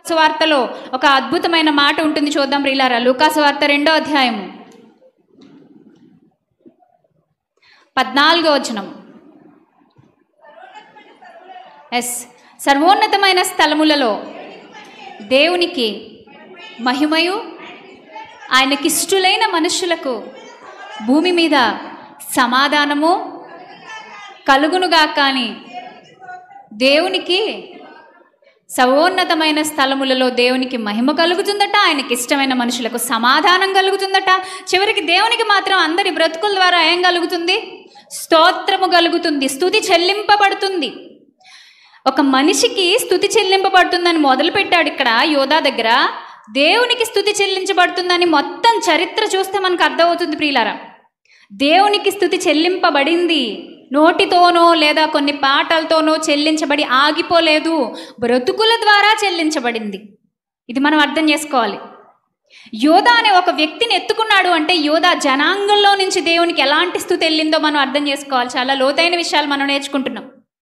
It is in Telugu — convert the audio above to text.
సువార్తలో ఒక అద్భుతమైన మాట ఉంటుంది చూద్దాం ప్రియులారా లూకాసు వార్త రెండో అధ్యాయము పద్నాలుగో వచనం ఎస్ సర్వోన్నతమైన స్థలములలో దేవునికి మహిమయు ఆయనకిష్టులైన మనుషులకు భూమి మీద సమాధానము కలుగునుగా కానీ దేవునికి సర్వోన్నతమైన స్థలములలో దేవునికి మహిమ కలుగుతుందట ఆయనకి ఇష్టమైన మనుషులకు సమాధానం కలుగుతుందట చివరికి దేవునికి మాత్రం అందరి బ్రతుకుల ద్వారా ఏం కలుగుతుంది స్తోత్రము కలుగుతుంది స్థుతి చెల్లింపబడుతుంది ఒక మనిషికి స్థుతి చెల్లింపబడుతుందని మొదలుపెట్టాడు ఇక్కడ యోధా దగ్గర దేవునికి స్థుతి చెల్లించబడుతుందని మొత్తం చరిత్ర చూస్తే మనకు అర్థమవుతుంది ప్రియులారా దేవునికి స్థుతి చెల్లింపబడింది నోటితోనో లేదా కొన్ని పాటలతోనో చెల్లించబడి ఆగిపోలేదు బ్రతుకుల ద్వారా చెల్లించబడింది ఇది మనం అర్థం చేసుకోవాలి యోధ అనే ఒక వ్యక్తిని ఎత్తుకున్నాడు అంటే యోధ జనాంగంలో నుంచి దేవునికి ఎలాంటి స్థుతి వెళ్ళిందో మనం అర్థం చేసుకోవాలి చాలా లోతైన విషయాలు మనం నేర్చుకుంటున్నాం